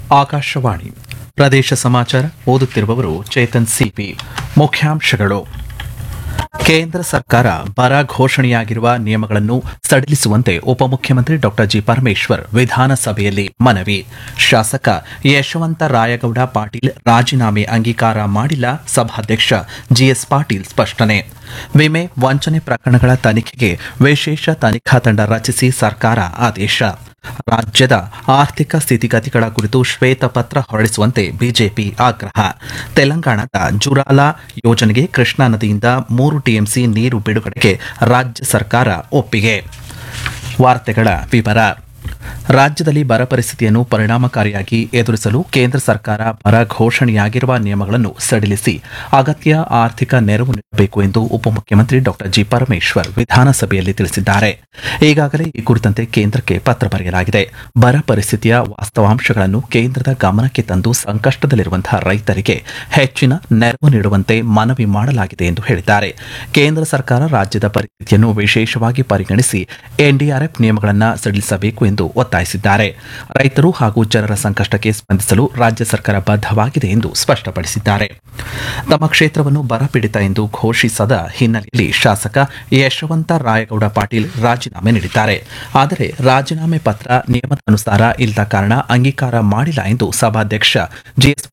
ಆಕಾಶವಾಣಿ ಪ್ರದೇಶ ಸಮಾಚಾರ ಓದುತ್ತಿರುವವರು ಚೇತನ್ ಸಿಪಿ ಮುಖ್ಯಾಂಶಗಳು ಕೇಂದ್ರ ಸರ್ಕಾರ ಬರ ಘೋಷಣೆಯಾಗಿರುವ ನಿಯಮಗಳನ್ನು ಸಡಿಲಿಸುವಂತೆ ಉಪಮುಖ್ಯಮಂತ್ರಿ ಡಾ ಜಿ ಪರಮೇಶ್ವರ್ ವಿಧಾನಸಭೆಯಲ್ಲಿ ಮನವಿ ಶಾಸಕ ಯಶವಂತ ರಾಯಗೌಡ ಪಾಟೀಲ್ ರಾಜೀನಾಮೆ ಅಂಗೀಕಾರ ಮಾಡಿಲ್ಲ ಸಭಾಧ್ಯಕ್ಷ ಜಿಎಸ್ ಪಾಟೀಲ್ ಸ್ಪಷ್ಟನೆ ವಿಮೆ ವಂಚನೆ ಪ್ರಕರಣಗಳ ತನಿಖೆಗೆ ವಿಶೇಷ ತನಿಖಾ ತಂಡ ರಚಿಸಿ ಸರ್ಕಾರ ಆದೇಶ ರಾಜ್ಯದ ಆರ್ಥಿಕ ಸ್ಥಿತಿಗತಿಗಳ ಕುರಿತು ಶ್ವೇತಪತ್ರ ಹೊರಡಿಸುವಂತೆ ಬಿಜೆಪಿ ಆಗ್ರಹ ತೆಲಂಗಾಣದ ಜುರಾಲಾ ಯೋಜನೆಗೆ ಕೃಷ್ಣಾ ನದಿಯಿಂದ ಮೂರು ಟಿಎಂಸಿ ನೀರು ಬಿಡುಗಡೆಗೆ ರಾಜ್ಯ ಸರ್ಕಾರ ಒಪ್ಪಿಗೆ ವಾರ್ತೆಗಳ ವಿವರ ರಾಜ್ಯದಲ್ಲಿ ಬರ ಪರಿಸ್ಥಿತಿಯನ್ನು ಪರಿಣಾಮಕಾರಿಯಾಗಿ ಎದುರಿಸಲು ಕೇಂದ್ರ ಸರ್ಕಾರ ಬರ ಘೋಷಣೆಯಾಗಿರುವ ನಿಯಮಗಳನ್ನು ಸಡಿಲಿಸಿ ಅಗತ್ಯ ಆರ್ಥಿಕ ನೆರವು ನೀಡಬೇಕು ಎಂದು ಉಪಮುಖ್ಯಮಂತ್ರಿ ಡಾ ಜಿ ಪರಮೇಶ್ವರ್ ವಿಧಾನಸಭೆಯಲ್ಲಿ ತಿಳಿಸಿದ್ದಾರೆ ಈಗಾಗಲೇ ಈ ಕುರಿತಂತೆ ಕೇಂದ್ರಕ್ಕೆ ಪತ್ರ ಬರೆಯಲಾಗಿದೆ ಬರ ಪರಿಸ್ಥಿತಿಯ ವಾಸ್ತವಾಂಶಗಳನ್ನು ಕೇಂದ್ರದ ಗಮನಕ್ಕೆ ತಂದು ಸಂಕಷ್ಟದಲ್ಲಿರುವಂತಹ ರೈತರಿಗೆ ಹೆಚ್ಚಿನ ನೆರವು ನೀಡುವಂತೆ ಮನವಿ ಮಾಡಲಾಗಿದೆ ಎಂದು ಹೇಳಿದ್ದಾರೆ ಕೇಂದ್ರ ಸರ್ಕಾರ ರಾಜ್ಯದ ಪರಿಸ್ಥಿತಿಯನ್ನು ವಿಶೇಷವಾಗಿ ಪರಿಗಣಿಸಿ ಎನ್ಡಿಆರ್ಎಫ್ ನಿಯಮಗಳನ್ನು ಸಡಿಲಿಸಬೇಕು ಎಂದು ಒತ್ತಾಯಿಸಿದ್ದಾರೆ ರೈತರು ಹಾಗೂ ಜನರ ಸಂಕಷ್ಟಕ್ಕೆ ಸ್ಪಂದಿಸಲು ರಾಜ್ಯ ಸರ್ಕಾರ ಬದ್ಧವಾಗಿದೆ ಎಂದು ಸ್ಪಷ್ಟಪಡಿಸಿದ್ದಾರೆ ತಮ್ಮ ಕ್ಷೇತ್ರವನ್ನು ಬರಪೀಡಿತ ಎಂದು ಘೋಷಿಸದ ಹಿನ್ನೆಲೆಯಲ್ಲಿ ಶಾಸಕ ಯಶವಂತ ರಾಯಗೌಡ ಪಾಟೀಲ್ ರಾಜೀನಾಮೆ ನೀಡಿದ್ದಾರೆ ಆದರೆ ರಾಜೀನಾಮೆ ಪತ್ರ ನಿಯಮದ ಅನುಸಾರ ಇಲ್ಲದ ಕಾರಣ ಅಂಗೀಕಾರ ಮಾಡಿಲ್ಲ ಎಂದು ಸಭಾಧ್ಯಕ್ಷ ಜಿಎಸ್